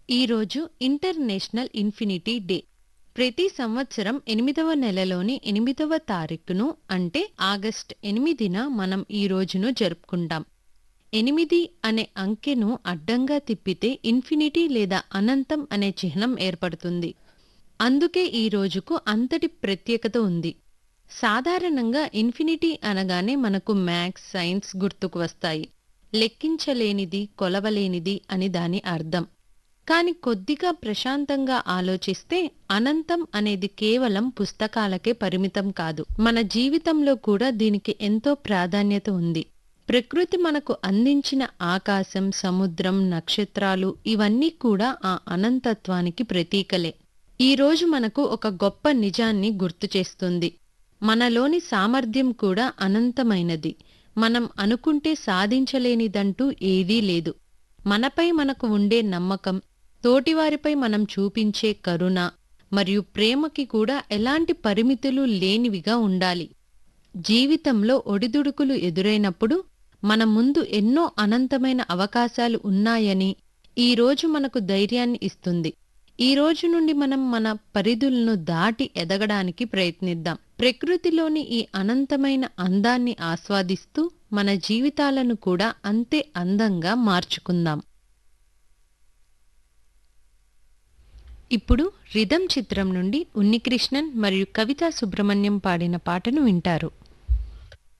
ఈరోజు international infinity day ప్రతి సంవత్సరం ఎనిమిదవ నెలలోని ఎనిమిదవ తారీఖును అంటే ఆగస్ట్ ఎనిమిదిన మనం ఈ రోజును జరుపుకుంటాం ఎనిమిది అనే అంకెను అడ్డంగా తిప్పితే ఇన్ఫినిటీ లేదా అనంతం అనే చిహ్నం ఏర్పడుతుంది అందుకే ఈ రోజుకు అంతటి ప్రత్యేకత ఉంది సాధారణంగా ఇన్ఫినిటీ అనగానే మనకు మ్యాథ్స్ సైన్స్ గుర్తుకు వస్తాయి లెక్కించలేనిది కొలవలేనిది అని దాని అర్థం కాని కొద్దిగా ప్రశాంతంగా ఆలోచిస్తే అనంతం అనేది కేవలం పుస్తకాలకే పరిమితం కాదు మన జీవితంలో కూడా దీనికి ఎంతో ప్రాధాన్యత ఉంది ప్రకృతి మనకు అందించిన ఆకాశం సముద్రం నక్షత్రాలు ఇవన్నీ కూడా ఆ అనంతత్వానికి ప్రతీకలే ఈ రోజు మనకు ఒక గొప్ప నిజాన్ని గుర్తు చేస్తుంది మనలోని సామర్థ్యం కూడా అనంతమైనది మనం అనుకుంటే సాధించలేనిదంటూ ఏదీ లేదు మనపై మనకు ఉండే నమ్మకం తోటివారిపై మనం చూపించే కరుణ మరియు ప్రేమకి కూడా ఎలాంటి పరిమితులు లేనివిగా ఉండాలి జీవితంలో ఒడిదుడుకులు ఎదురైనప్పుడు మన ముందు ఎన్నో అనంతమైన అవకాశాలు ఉన్నాయని ఈ రోజు మనకు ధైర్యాన్ని ఇస్తుంది ఈ రోజు నుండి మనం మన పరిధులను దాటి ఎదగడానికి ప్రయత్నిద్దాం ప్రకృతిలోని ఈ అనంతమైన అందాన్ని ఆస్వాదిస్తూ మన జీవితాలను కూడా అంతే అందంగా మార్చుకుందాం ఇప్పుడు రిధం చిత్రం నుండి ఉన్నికృష్ణన్ మరియు కవితా సుబ్రహ్మణ్యం పాడిన పాటను వింటారు